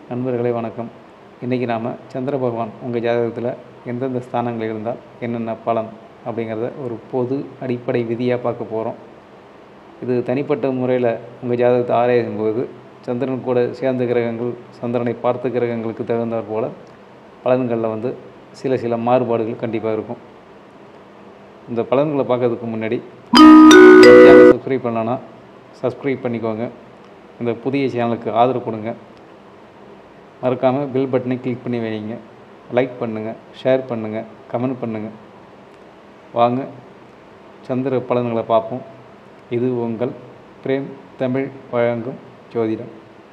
நண்பர்களே வணக்கம் இன்றைக்கி நாம் சந்திர பகவான் உங்கள் ஜாதகத்தில் எந்தெந்த ஸ்தானங்கள் இருந்தால் என்னென்ன பலன் அப்படிங்கிறத ஒரு பொது அடிப்படை விதியாக பார்க்க போகிறோம் இது தனிப்பட்ட முறையில் உங்கள் ஜாதகத்தை ஆராயும் போது சந்திரன் கூட சேர்ந்த கிரகங்கள் சந்திரனை பார்த்த கிரகங்களுக்கு தகுந்தாற் போல் பலன்களில் வந்து சில சில மாறுபாடுகள் கண்டிப்பாக இருக்கும் இந்த பலன்களை பார்க்கறதுக்கு முன்னாடி சேனலை சப்ஸ்கிரைப் பண்ணலன்னா சப்ஸ்கிரைப் பண்ணிக்கோங்க இந்த புதிய சேனலுக்கு ஆதரவு கொடுங்க மறக்காமல் பெல் பட்டனை கிளிக் பண்ணி வைங்க லைக் பண்ணுங்கள் ஷேர் பண்ணுங்கள் கமெண்ட் பண்ணுங்கள் வாங்க சந்திர பலன்களை பார்ப்போம் இது உங்கள் பிரேம் தமிழ் வழங்கும் ஜோதிடம்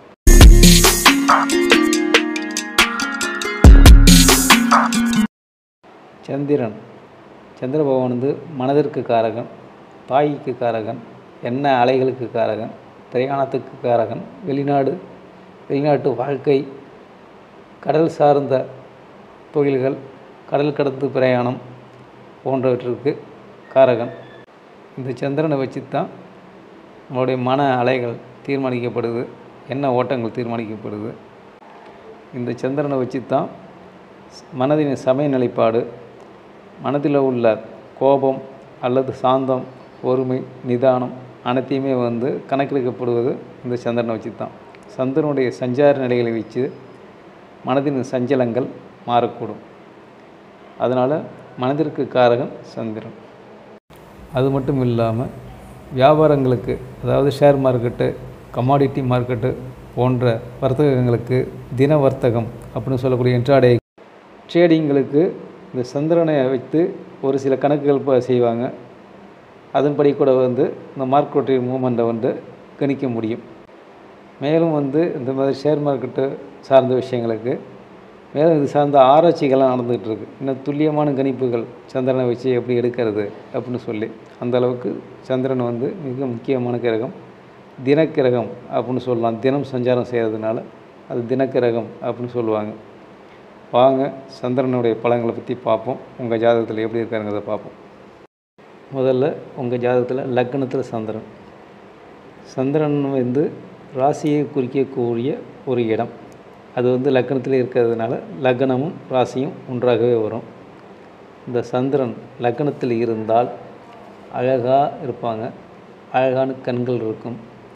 சந்திரன் சந்திர பகவான் வந்து மனதிற்கு காரகன் தாய்க்கு காரகன் எண்ண அலைகளுக்கு காரகன் பிரயாணத்துக்கு காரகன் வெளிநாடு வெளிநாட்டு வாழ்க்கை கடல் சார்ந்த தொழில்கள் கடல் கடந்து பிரயாணம் போன்றவற்றிற்கு காரகன் இந்த சந்திரனை வச்சு தான் நம்மளுடைய மன அலைகள் தீர்மானிக்கப்படுது எண்ண ஓட்டங்கள் தீர்மானிக்கப்படுது இந்த சந்திரனை வச்சு தான் மனதின் சமய நிலைப்பாடு மனதில் உள்ள கோபம் அல்லது சாந்தம் பொறுமை நிதானம் அனைத்தையுமே வந்து கணக்கெடுக்கப்படுவது இந்த சந்திரனை வச்சு தான் சந்திரனுடைய சஞ்சார நிலைகளை வச்சு மனதின் சஞ்சலங்கள் மாறக்கூடும் அதனால் மனதிற்கு காரகன் சந்திரன் அது மட்டும் இல்லாமல் வியாபாரங்களுக்கு அதாவது ஷேர் மார்க்கெட்டு கமாடிட்டி மார்க்கெட்டு போன்ற வர்த்தகங்களுக்கு தின வர்த்தகம் அப்படின்னு சொல்லக்கூடிய இன்ட்ராடே ட்ரேடிங்களுக்கு இந்த சந்திரனை வைத்து ஒரு சில கணக்குகள் ப செய்வாங்க அதன்படி கூட வந்து இந்த மார்க்கெட்டு மூமெண்ட்டை வந்து கணிக்க முடியும் மேலும் வந்து இந்த மாதிரி ஷேர் மார்க்கெட்டு சார்ந்த விஷயங்களுக்கு மேலும் இது சார்ந்த ஆராய்ச்சிகள்லாம் நடந்துகிட்டு இருக்கு இன்னும் துல்லியமான கணிப்புகள் சந்திரனை வச்சு எப்படி எடுக்கிறது அப்படின்னு சொல்லி அந்த அளவுக்கு சந்திரன் வந்து மிக முக்கியமான கிரகம் தினக்கிரகம் அப்படின்னு சொல்லலாம் தினம் சஞ்சாரம் செய்கிறதுனால அது தினக்கிரகம் அப்படின்னு சொல்லுவாங்க வாங்க சந்திரனுடைய பலன்களை பற்றி பார்ப்போம் உங்கள் ஜாதகத்தில் எப்படி இருக்காருங்கிறத பார்ப்போம் முதல்ல உங்கள் ஜாதகத்தில் லக்னத்தில் சந்திரன் சந்திரன் வந்து ராசியை குறிக்கக்கூடிய ஒரு இடம் அது வந்து லக்னத்தில் இருக்கிறதுனால லக்னமும் ராசியும் ஒன்றாகவே வரும் இந்த சந்திரன் லக்னத்தில் இருந்தால் அழகாக இருப்பாங்க அழகான கண்கள் இருக்கும்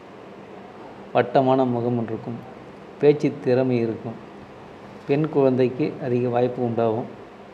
வட்டமான முகம் இருக்கும் பேச்சு திறமை இருக்கும் பெண் குழந்தைக்கு அதிக வாய்ப்பு உண்டாகும்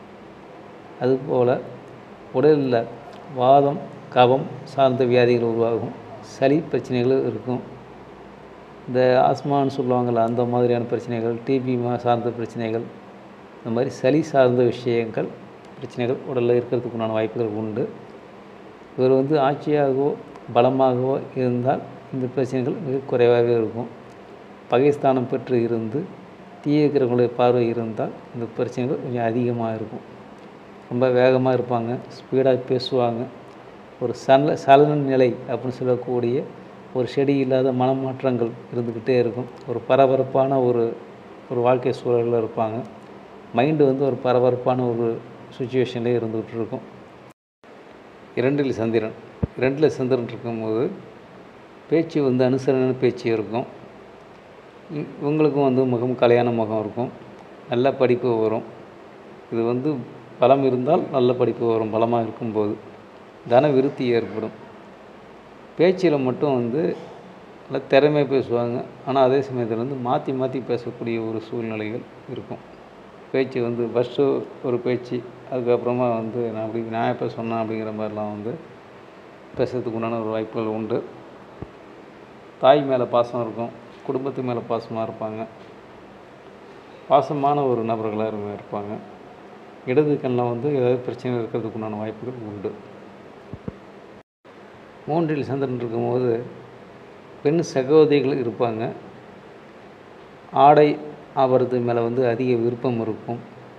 அதுபோல் உடலில் வாதம் கபம் சார்ந்த வியாதிகள் உருவாகும் சளி பிரச்சனைகளும் இருக்கும் இந்த ஆஸ்மான்னு சொல்லுவாங்கள்ல அந்த மாதிரியான பிரச்சனைகள் டிபி சார்ந்த பிரச்சனைகள் இந்த மாதிரி சளி சார்ந்த விஷயங்கள் பிரச்சனைகள் உடலில் இருக்கிறதுக்கு உண்டான வாய்ப்புகள் உண்டு இவர் வந்து ஆட்சியாகவோ பலமாகவோ இருந்தால் இந்த பிரச்சனைகள் மிக குறைவாகவே இருக்கும் பகைஸ்தானம் பெற்று இருந்து தீய கிரகங்களுடைய பார்வை இருந்தால் இந்த பிரச்சனைகள் கொஞ்சம் அதிகமாக இருக்கும் ரொம்ப வேகமாக இருப்பாங்க ஸ்பீடாக பேசுவாங்க ஒரு சல சலன நிலை அப்படின்னு சொல்லக்கூடிய ஒரு செடி இல்லாத மனமாற்றங்கள் இருந்துக்கிட்டே இருக்கும் ஒரு பரபரப்பான ஒரு ஒரு வாழ்க்கை சூழலில் இருப்பாங்க மைண்டு வந்து ஒரு பரபரப்பான ஒரு சுச்சுவேஷன்லேயே இருந்துக்கிட்டு இருக்கும் இரண்டில் சந்திரன் இரண்டில் சந்திரன் இருக்கும்போது பேச்சு வந்து அனுசரணை பேச்சு இருக்கும் இவங்களுக்கும் வந்து முகம் கலையான முகம் இருக்கும் நல்ல படிப்பு வரும் இது வந்து பலம் இருந்தால் நல்ல படிப்பு வரும் பலமாக இருக்கும்போது தன விருத்தி ஏற்படும் பேச்சில் மட்டும் வந்து நல்லா திறமையாக பேசுவாங்க ஆனால் அதே சமயத்தில் வந்து மாற்றி மாற்றி பேசக்கூடிய ஒரு சூழ்நிலைகள் இருக்கும் பேச்சு வந்து ஃபஸ்ட்டு ஒரு பேச்சு அதுக்கப்புறமா வந்து நான் அப்படி நான் எப்போ சொன்னேன் அப்படிங்கிற மாதிரிலாம் வந்து பேசுறதுக்கு உண்டான ஒரு வாய்ப்புகள் உண்டு தாய் மேலே பாசம் இருக்கும் குடும்பத்து மேலே பாசமாக இருப்பாங்க பாசமான ஒரு நபர்களாக இருப்பாங்க இடது கண்ணில் வந்து ஏதாவது பிரச்சனை இருக்கிறதுக்கு உண்டான வாய்ப்புகள் உண்டு மூன்றில் சந்திரன் இருக்கும்போது பெண் சகோதரிகள் இருப்பாங்க ஆடை ஆபரத்து மேலே வந்து அதிக விருப்பம் இருக்கும்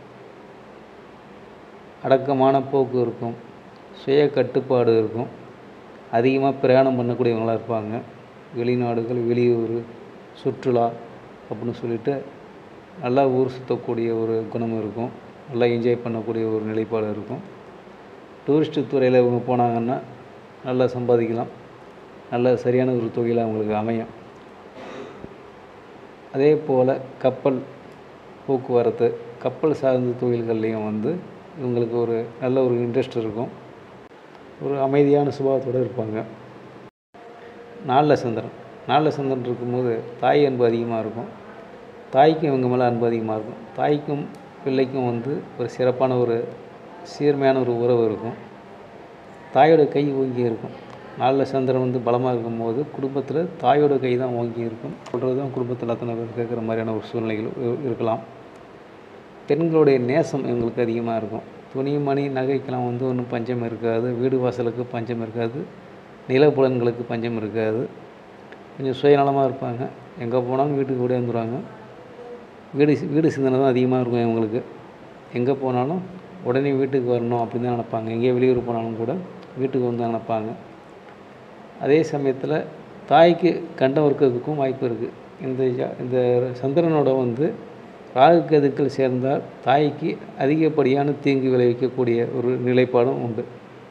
அடக்கமான போக்கு இருக்கும் சுய கட்டுப்பாடு இருக்கும் அதிகமாக பிரயாணம் பண்ணக்கூடியவங்களாக இருப்பாங்க வெளிநாடுகள் வெளியூர் சுற்றுலா அப்படின்னு சொல்லிட்டு நல்லா ஊர் சுற்றக்கூடிய ஒரு குணம் இருக்கும் நல்லா என்ஜாய் பண்ணக்கூடிய ஒரு நிலைப்பாடு இருக்கும் டூரிஸ்ட்டு துறையில் இவங்க போனாங்கன்னா நல்லா சம்பாதிக்கலாம் நல்ல சரியான ஒரு தொழில் அவங்களுக்கு அமையும் அதே போல் கப்பல் போக்குவரத்து கப்பல் சார்ந்த தொழில்கள்லேயும் வந்து இவங்களுக்கு ஒரு நல்ல ஒரு இன்ட்ரெஸ்ட் இருக்கும் ஒரு அமைதியான சுபாவத்தோடு இருப்பாங்க நாளில் சந்திரன் நாளில் சந்திரன் இருக்கும்போது தாய் அன்பு அதிகமாக இருக்கும் தாய்க்கும் இவங்க மேலே அன்பு அதிகமாக இருக்கும் தாய்க்கும் பிள்ளைக்கும் வந்து ஒரு சிறப்பான ஒரு சீர்மையான ஒரு உறவு இருக்கும் தாயோட கை ஓங்கி இருக்கும் நாளில் சந்திரன் வந்து பலமாக இருக்கும்போது குடும்பத்தில் தாயோட கை தான் ஓங்கி இருக்கும் சொல்கிறது தான் குடும்பத்தில் அத்தனை பேர் கேட்குற மாதிரியான ஒரு சூழ்நிலைகள் இரு- இருக்கலாம் பெண்களுடைய நேசம் இவங்களுக்கு அதிகமாக இருக்கும் துணி மணி நகைக்கெல்லாம் வந்து ஒன்றும் பஞ்சம் இருக்காது வீடு வாசலுக்கு பஞ்சம் இருக்காது நிலப்புலன்களுக்கு பஞ்சம் இருக்காது கொஞ்சம் சுயநலமாக இருப்பாங்க எங்கே போனாலும் வீட்டுக்கு ஓடி வந்துடுவாங்க வீடு வீடு சிந்தனை தான் அதிகமாக இருக்கும் இவங்களுக்கு எங்கே போனாலும் உடனே வீட்டுக்கு வரணும் அப்படின்னு தான் நினைப்பாங்க எங்கேயோ வெளியூர் போனாலும் கூட வீட்டுக்கு வந்து தான் நினைப்பாங்க அதே சமயத்தில் தாய்க்கு கண்டம் இருக்கிறதுக்கும் வாய்ப்பு இருக்குது இந்த ஜா- இந்த சந்திரனோட வந்து ராகு கேதுக்கள் சேர்ந்தால் தாய்க்கு அதிகப்படியான தீங்கு விளைவிக்கக்கூடிய ஒரு நிலைப்பாடும் உண்டு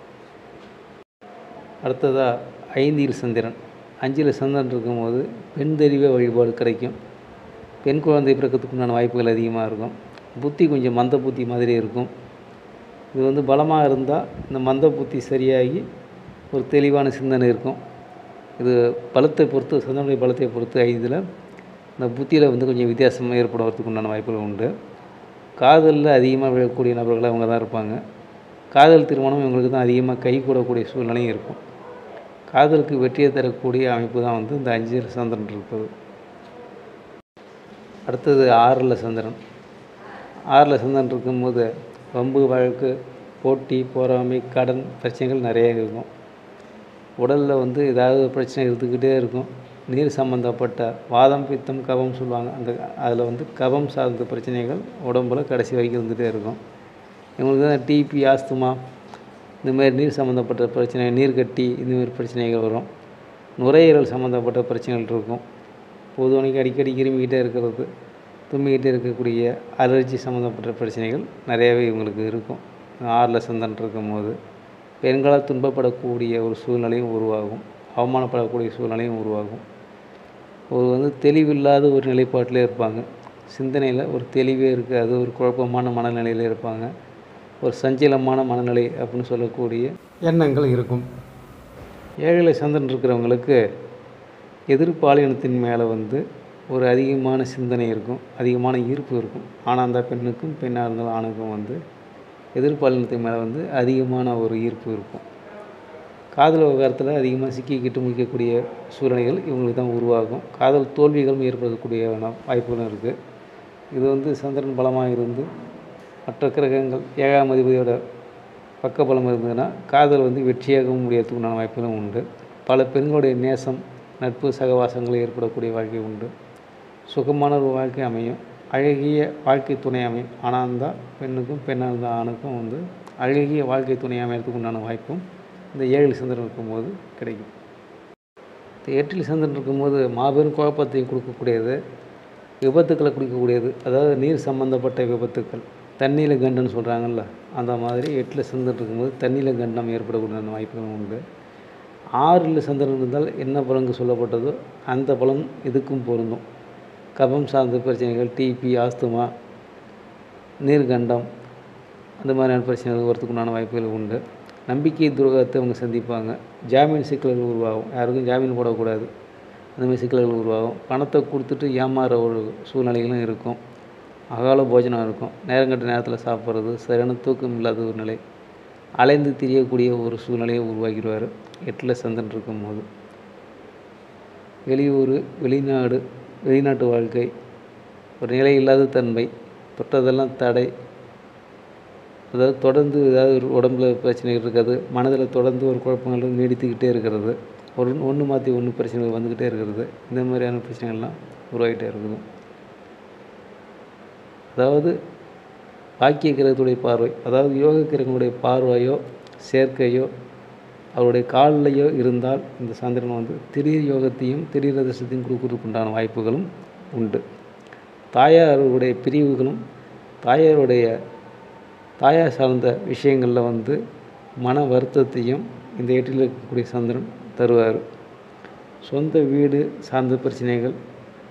அடுத்ததாக ஐந்தில் சந்திரன் அஞ்சில் சந்திரன் இருக்கும்போது பெண் தெய்வ வழிபாடு கிடைக்கும் பெண் குழந்தை பிறக்கிறதுக்கு உண்டான வாய்ப்புகள் அதிகமாக இருக்கும் புத்தி கொஞ்சம் மந்த புத்தி மாதிரி இருக்கும் இது வந்து பலமாக இருந்தால் இந்த மந்த புத்தி சரியாகி ஒரு தெளிவான சிந்தனை இருக்கும் இது பலத்தை பொறுத்து சந்திரனுடைய பலத்தை பொறுத்து ஐந்தில் இந்த புத்தியில் வந்து கொஞ்சம் வித்தியாசம் ஏற்படுவதற்கு உண்டான வாய்ப்புகள் உண்டு காதலில் அதிகமாக விழக்கூடிய நபர்கள் அவங்க தான் இருப்பாங்க காதல் திருமணம் இவங்களுக்கு தான் அதிகமாக கை கூடக்கூடிய சூழ்நிலையும் இருக்கும் காதலுக்கு வெற்றியை தரக்கூடிய அமைப்பு தான் வந்து இந்த அஞ்சில் சந்திரன் இருப்பது அடுத்தது ஆறில் சந்திரன் ஆறில் சந்திரன் இருக்கும்போது வம்பு வழக்கு போட்டி பொறாமை கடன் பிரச்சனைகள் நிறைய இருக்கும் உடலில் வந்து ஏதாவது ஒரு பிரச்சனை இருந்துக்கிட்டே இருக்கும் நீர் சம்மந்தப்பட்ட வாதம் பித்தம் கபம் சொல்லுவாங்க அந்த அதில் வந்து கபம் சார்ந்த பிரச்சனைகள் உடம்புல கடைசி வரைக்கும் இருந்துகிட்டே இருக்கும் இவங்களுக்கு தான் டிபி ஆஸ்துமா இந்த மாதிரி நீர் சம்மந்தப்பட்ட பிரச்சனை நீர் கட்டி இந்த மாதிரி பிரச்சனைகள் வரும் நுரையீரல் சம்மந்தப்பட்ட பிரச்சனைகள் இருக்கும் பொதுவனைக்கு அடிக்கடி கிருமிக்கிட்டே இருக்கிறது தும்மிக்கிட்டே இருக்கக்கூடிய அலர்ஜி சம்மந்தப்பட்ட பிரச்சனைகள் நிறையவே இவங்களுக்கு இருக்கும் ஆறில் சந்தன் இருக்கும்போது பெண்களால் துன்பப்படக்கூடிய ஒரு சூழ்நிலையும் உருவாகும் அவமானப்படக்கூடிய சூழ்நிலையும் உருவாகும் ஒரு வந்து தெளிவில்லாத ஒரு நிலைப்பாட்டிலே இருப்பாங்க சிந்தனையில் ஒரு தெளிவே இருக்காது ஒரு குழப்பமான மனநிலையில் இருப்பாங்க ஒரு சஞ்சலமான மனநிலை அப்படின்னு சொல்லக்கூடிய எண்ணங்கள் இருக்கும் ஏழில் சந்திரன் இருக்கிறவங்களுக்கு எதிர்பாலினத்தின் மேலே வந்து ஒரு அதிகமான சிந்தனை இருக்கும் அதிகமான ஈர்ப்பு இருக்கும் ஆணாக இருந்தால் பெண்ணுக்கும் பெண்ணாக இருந்தாலும் ஆணுக்கும் வந்து எதிர்பாலினத்தின் மேலே வந்து அதிகமான ஒரு ஈர்ப்பு இருக்கும் காதல் விவகாரத்தில் அதிகமாக சிக்கிக்கிட்டு முடிக்கக்கூடிய சூழ்நிலைகள் இவங்களுக்கு தான் உருவாகும் காதல் தோல்விகளும் ஏற்படக்கூடிய வாய்ப்புகளும் இருக்குது இது வந்து சந்திரன் பலமாக இருந்து மற்ற கிரகங்கள் ஏழாம் அதிபதியோட பக்கபலம் இருந்ததுன்னா காதல் வந்து வெற்றியாகவும் முடியறதுக்கு உண்டான வாய்ப்புகளும் உண்டு பல பெண்களுடைய நேசம் நட்பு சகவாசங்கள் ஏற்படக்கூடிய வாழ்க்கை உண்டு சுகமான ஒரு வாழ்க்கை அமையும் அழகிய வாழ்க்கை துணை அமையும் ஆணாக இருந்தால் பெண்ணுக்கும் பெண்ணாக இருந்தால் ஆணுக்கும் வந்து அழகிய வாழ்க்கை துணை அமையறதுக்கு உண்டான வாய்ப்பும் இந்த ஏழில் சந்திரன் இருக்கும்போது கிடைக்கும் இந்த எட்டில் சந்திரன் இருக்கும்போது மாபெரும் குழப்பத்தையும் கொடுக்கக்கூடியது விபத்துக்களை கொடுக்கக்கூடியது அதாவது நீர் சம்பந்தப்பட்ட விபத்துக்கள் தண்ணியில் கண்டம்னு சொல்கிறாங்கல்ல அந்த மாதிரி எட்டில் சந்திரன் இருக்கும்போது தண்ணியில் கண்டம் ஏற்படக்கூடிய வாய்ப்புகளும் உண்டு ஆறில் சந்திரன் இருந்தால் என்ன பலன்கு சொல்லப்பட்டதோ அந்த பலன் இதுக்கும் பொருந்தும் கபம் சார்ந்த பிரச்சனைகள் டிபி ஆஸ்துமா நீர்கண்டம் அந்த மாதிரியான பிரச்சனைகள் வரத்துக்குண்டான வாய்ப்புகள் உண்டு நம்பிக்கை துரோகத்தை அவங்க சந்திப்பாங்க ஜாமீன் சிக்கல்கள் உருவாகும் யாருக்கும் ஜாமீன் போடக்கூடாது அந்த மாதிரி சிக்கல்கள் உருவாகும் பணத்தை கொடுத்துட்டு ஏமாற ஒரு சூழ்நிலைகளும் இருக்கும் அகால போஜனம் இருக்கும் நேரங்கட்ட நேரத்தில் சாப்பிட்றது சரியான தூக்கம் இல்லாத ஒரு நிலை அலைந்து திரியக்கூடிய ஒரு சூழ்நிலையை உருவாக்கிடுவார் எட்டில் சந்திரன் இருக்கும்போது வெளியூர் வெளிநாடு வெளிநாட்டு வாழ்க்கை ஒரு நிலை இல்லாத தன்மை தொட்டதெல்லாம் தடை அதாவது தொடர்ந்து ஏதாவது ஒரு உடம்புல பிரச்சனைகள் இருக்காது மனதில் தொடர்ந்து ஒரு குழப்பங்கள் நீடித்துக்கிட்டே இருக்கிறது ஒரு ஒன்று மாற்றி ஒன்று பிரச்சனைகள் வந்துக்கிட்டே இருக்கிறது இந்த மாதிரியான பிரச்சனைகள்லாம் உருவாகிட்டே இருக்குது அதாவது பாக்கிய கிரகத்துடைய பார்வை அதாவது யோக கிரகங்களுடைய பார்வையோ சேர்க்கையோ அவருடைய காலிலையோ இருந்தால் இந்த சந்திரன் வந்து திடீர் யோகத்தையும் திடீர் அதிர்ஷ்டத்தையும் கொடுக்கறதுக்கு உண்டான வாய்ப்புகளும் உண்டு தாயாருடைய பிரிவுகளும் தாயாருடைய தாயார் சார்ந்த விஷயங்களில் வந்து மன வருத்தத்தையும் இந்த ஏட்டில் இருக்கக்கூடிய சந்திரன் தருவார் சொந்த வீடு சார்ந்த பிரச்சனைகள்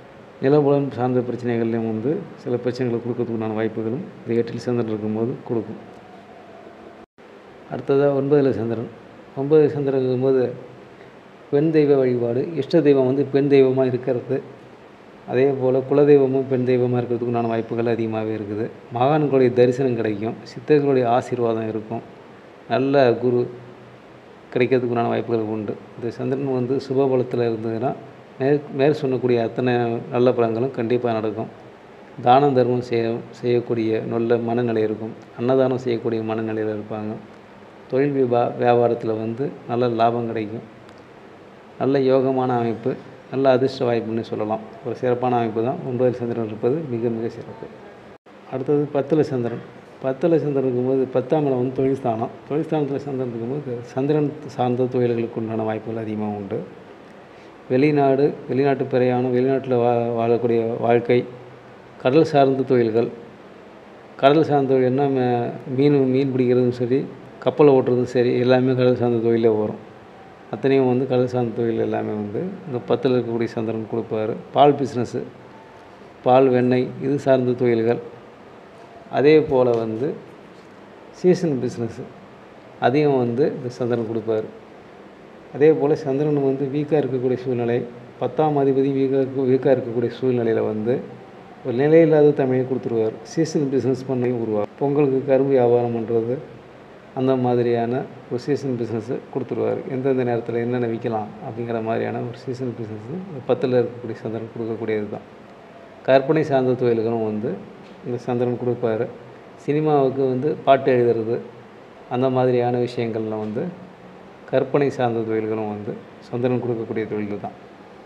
நிலபுலம் சார்ந்த பிரச்சனைகள்லையும் வந்து சில பிரச்சனைகளை கொடுக்கறதுக்குண்டான வாய்ப்புகளும் இந்த எட்டில் சந்திரன் இருக்கும்போது கொடுக்கும் அடுத்ததாக ஒன்பதில் சந்திரன் ஒன்பது சந்திரன் இருக்கும்போது பெண் தெய்வ வழிபாடு இஷ்ட தெய்வம் வந்து பெண் தெய்வமாக இருக்கிறது அதே போல் குலதெய்வமும் பெண் தெய்வமாக இருக்கிறதுக்குண்டான வாய்ப்புகள் அதிகமாகவே இருக்குது மகான்களுடைய தரிசனம் கிடைக்கும் சித்தர்களுடைய ஆசீர்வாதம் இருக்கும் நல்ல குரு கிடைக்கிறதுக்குண்டான வாய்ப்புகள் உண்டு இந்த சந்திரன் வந்து சுபபலத்தில் இருந்ததுன்னா மேற் மேற் சொன்னக்கூடிய அத்தனை நல்ல பலன்களும் கண்டிப்பாக நடக்கும் தானம் தர்மம் செய்ய செய்யக்கூடிய நல்ல மனநிலை இருக்கும் அன்னதானம் செய்யக்கூடிய மனநிலையில் இருப்பாங்க தொழில் விபா வியாபாரத்தில் வந்து நல்ல லாபம் கிடைக்கும் நல்ல யோகமான அமைப்பு நல்ல அதிர்ஷ்ட வாய்ப்புன்னு சொல்லலாம் ஒரு சிறப்பான அமைப்பு தான் ஒன்பதில் சந்திரன் இருப்பது மிக மிக சிறப்பு அடுத்தது பத்தில் சந்திரன் பத்தில் சந்திரன் இருக்கும்போது பத்தாம் இடம் வந்து தொழில் ஸ்தானம் தொழில் ஸ்தானத்தில் சந்திரன் இருக்கும்போது சந்திரன் சார்ந்த தொழில்களுக்கு உண்டான வாய்ப்புகள் அதிகமாக உண்டு வெளிநாடு வெளிநாட்டு பிரயாணம் வெளிநாட்டில் வா வாழக்கூடிய வாழ்க்கை கடல் சார்ந்த தொழில்கள் கடல் சார்ந்த தொழில்னா ம- மீன் மீன் பிடிக்கிறதும் சரி கப்பல் ஓட்டுறதும் சரி எல்லாமே கடல் சார்ந்த தொழிலே வரும் அத்தனையும் வந்து கடல் சார்ந்த தொழில் எல்லாமே வந்து இந்த பத்தில் இருக்கக்கூடிய சந்திரன் கொடுப்பாரு பால் பிஸ்னஸ்ஸு பால் வெண்ணெய் இது சார்ந்த தொழில்கள் அதே போல் வந்து சீசன் பிஸ்னஸ்ஸு அதையும் வந்து இந்த சந்திரன் கொடுப்பாரு அதே போல் சந்திரன் வந்து வீக்காக இருக்கக்கூடிய சூழ்நிலை பத்தாம் அதிபதி வீக்காக இருக்க வீக்காக இருக்கக்கூடிய சூழ்நிலையில் வந்து ஒரு நிலையில்லாத தன்மையை கொடுத்துருவார் சீசன் பிஸ்னஸ் பண்ணையும் உருவாகும் பொங்கலுக்கு கரும்பு வியாபாரம் பண்ணுறது அந்த மாதிரியான ஒரு சீசன் பிஸ்னஸ்ஸு கொடுத்துருவார் எந்தெந்த நேரத்தில் என்னென்ன விற்கலாம் அப்படிங்கிற மாதிரியான ஒரு சீசன் பிஸ்னஸ்ஸு பத்தில் இருக்கக்கூடிய சந்திரன் கொடுக்கக்கூடியது தான் கற்பனை சார்ந்த தொழில்களும் வந்து இந்த சந்திரன் கொடுப்பாரு சினிமாவுக்கு வந்து பாட்டு எழுதுறது அந்த மாதிரியான விஷயங்கள்ல வந்து கற்பனை சார்ந்த தொழில்களும் வந்து சந்திரன் கொடுக்கக்கூடிய தொழில்கள் தான்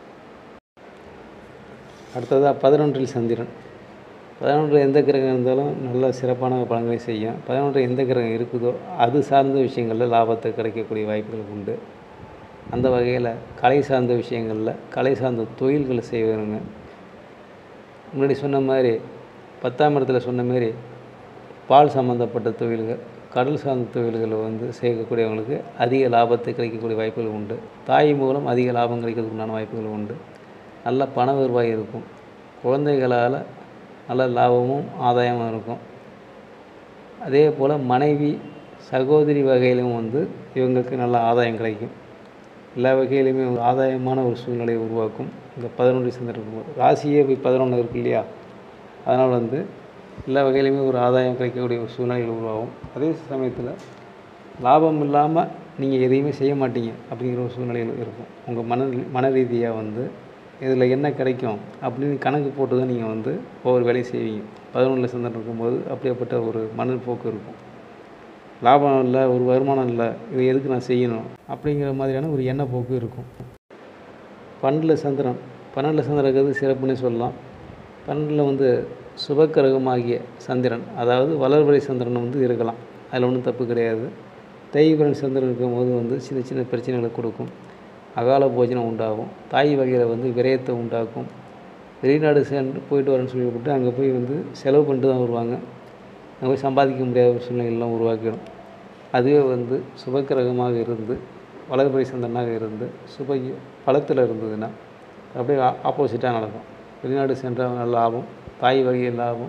அடுத்ததாக பதினொன்றில் சந்திரன் பதினொன்றில் எந்த கிரகம் இருந்தாலும் நல்ல சிறப்பான பலன்களை செய்யும் பதினொன்றில் எந்த கிரகம் இருக்குதோ அது சார்ந்த விஷயங்களில் லாபத்தை கிடைக்கக்கூடிய வாய்ப்புகள் உண்டு அந்த வகையில் கலை சார்ந்த விஷயங்களில் கலை சார்ந்த தொழில்களை செய்வாங்க முன்னாடி சொன்ன மாதிரி பத்தாம் இடத்துல சொன்ன மாதிரி பால் சம்மந்தப்பட்ட தொழில்கள் கடல் சார்ந்த தொழில்களை வந்து செய்யக்கூடியவங்களுக்கு அதிக லாபத்தை கிடைக்கக்கூடிய வாய்ப்புகள் உண்டு தாய் மூலம் அதிக லாபம் கிடைக்கிறதுக்குண்டான வாய்ப்புகள் உண்டு நல்ல பண வருவாய் இருக்கும் குழந்தைகளால் நல்ல லாபமும் ஆதாயமும் இருக்கும் அதே போல் மனைவி சகோதரி வகையிலும் வந்து இவங்களுக்கு நல்ல ஆதாயம் கிடைக்கும் எல்லா வகையிலுமே ஒரு ஆதாயமான ஒரு சூழ்நிலையை உருவாக்கும் இந்த பதினொன்று சந்திரன் ராசியே போய் பதினொன்று இருக்கு இல்லையா அதனால் வந்து எல்லா வகையிலுமே ஒரு ஆதாயம் கிடைக்கக்கூடிய ஒரு சூழ்நிலைகள் உருவாகும் அதே சமயத்தில் லாபம் இல்லாமல் நீங்கள் எதையுமே செய்ய மாட்டீங்க அப்படிங்கிற ஒரு சூழ்நிலைகள் இருக்கும் உங்கள் மன மன ரீதியாக வந்து இதில் என்ன கிடைக்கும் அப்படின்னு கணக்கு போட்டு தான் நீங்கள் வந்து ஒவ்வொரு வேலையும் செய்வீங்க பதினொன்றில் சந்திரன் இருக்கும்போது அப்படியேப்பட்ட ஒரு மனப்போக்கு இருக்கும் லாபம் இல்லை ஒரு வருமானம் இல்லை இது எதுக்கு நான் செய்யணும் அப்படிங்கிற மாதிரியான ஒரு எண்ணப்போக்கு இருக்கும் பன்னெண்டில் சந்திரன் பன்னெண்டில் சந்திரன் இருக்கிறது சிறப்புன்னே சொல்லலாம் பன்னெண்டில் வந்து சுபக்கிரகமாகிய சந்திரன் அதாவது வளர்வரை சந்திரன் வந்து இருக்கலாம் அதில் ஒன்றும் தப்பு கிடையாது தேய்பிரன் சந்திரன் இருக்கும்போது வந்து சின்ன சின்ன பிரச்சனைகளை கொடுக்கும் அகால போஜனம் உண்டாகும் தாய் வகையில் வந்து விரயத்தை உண்டாக்கும் வெளிநாடு சென்று போயிட்டு வரேன்னு சொல்லிவிட்டு அங்கே போய் வந்து செலவு பண்ணிட்டு தான் வருவாங்க அங்கே போய் சம்பாதிக்க முடியாத ஒரு சூழ்நிலையெல்லாம் உருவாக்கிடும் அதுவே வந்து சுபக்கிரகமாக இருந்து வளர்பிறை சந்திரனாக இருந்து சுப பலத்தில் இருந்ததுன்னா அப்படியே ஆப்போசிட்டாக நடக்கும் வெளிநாடு சென்றால் நல்ல லாபம் தாய் வகையில் லாபம்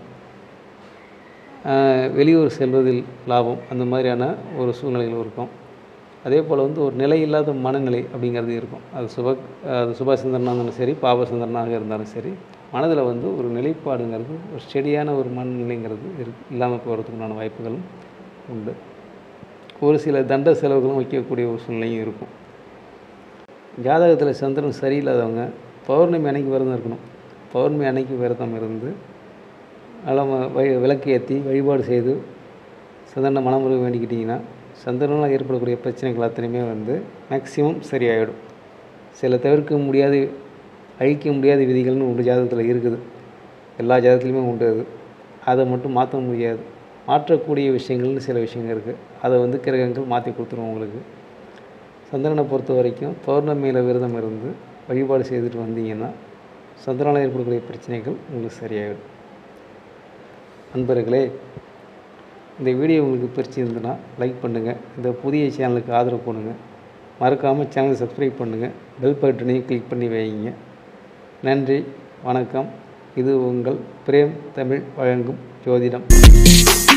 ஆஹ் வெளியூர் செல்வதில் லாபம் அந்த மாதிரியான ஒரு சூழ்நிலைகள் இருக்கும் அதே போல் வந்து ஒரு நிலையில்லாத மனநிலை அப்படிங்கிறது இருக்கும் அது சுப அது சுபசந்திரனாக இருந்தாலும் சரி பாபசந்திரனாக இருந்தாலும் சரி மனதில் வந்து ஒரு நிலைப்பாடுங்கிறது ஒரு ஸ்டெடியான ஒரு மனநிலைங்கிறது இருக்கு இல்லாமல் போகிறதுக்குண்டான வாய்ப்புகளும் உண்டு ஒரு சில தண்ட செலவுகளும் வைக்கக்கூடிய ஒரு சூழ்நிலையும் இருக்கும் ஜாதகத்தில் சந்திரன் சரியில்லாதவங்க பௌர்ணமி அன்னைக்கு விரதம் இருக்கணும் பௌர்ணமி அன்னைக்கு விரதம் இருந்து நல்லா ம- வை- விளக்கு ஏற்றி வழிபாடு செய்து சந்திரனை மனமுறை வேண்டிக்கிட்டிங்கன்னா சந்திரனால் ஏற்படக்கூடிய பிரச்சனைகள் அத்தனையுமே வந்து மேக்ஸிமம் சரியாயிடும் சில தவிர்க்க முடியாத அழிக்க முடியாத விதிகள்னு உண்டு ஜாதகத்தில் இருக்குது எல்லா ஜாதகத்துலையுமே உண்டு அது அதை மட்டும் மாற்ற முடியாது மாற்றக்கூடிய விஷயங்கள்னு சில விஷயங்கள் இருக்குது அதை வந்து கிரகங்கள் மாற்றி கொடுத்துரும் உங்களுக்கு சந்திரனை பொறுத்த வரைக்கும் பௌர்ணமியில் விரதம் இருந்து வழிபாடு செய்துட்டு வந்தீங்கன்னா சந்திரனால் ஏற்படக்கூடிய பிரச்சனைகள் உங்களுக்கு சரியாயிடும் நண்பர்களே இந்த வீடியோ உங்களுக்கு பிடிச்சிருந்துன்னா லைக் பண்ணுங்கள் இந்த புதிய சேனலுக்கு ஆதரவு பண்ணுங்க மறக்காமல் சேனலை சப்ஸ்கிரைப் பண்ணுங்கள் பெல் பட்டனையும் கிளிக் பண்ணி வைங்க நன்றி வணக்கம் இது உங்கள் பிரேம் தமிழ் வழங்கும் ஜோதிடம்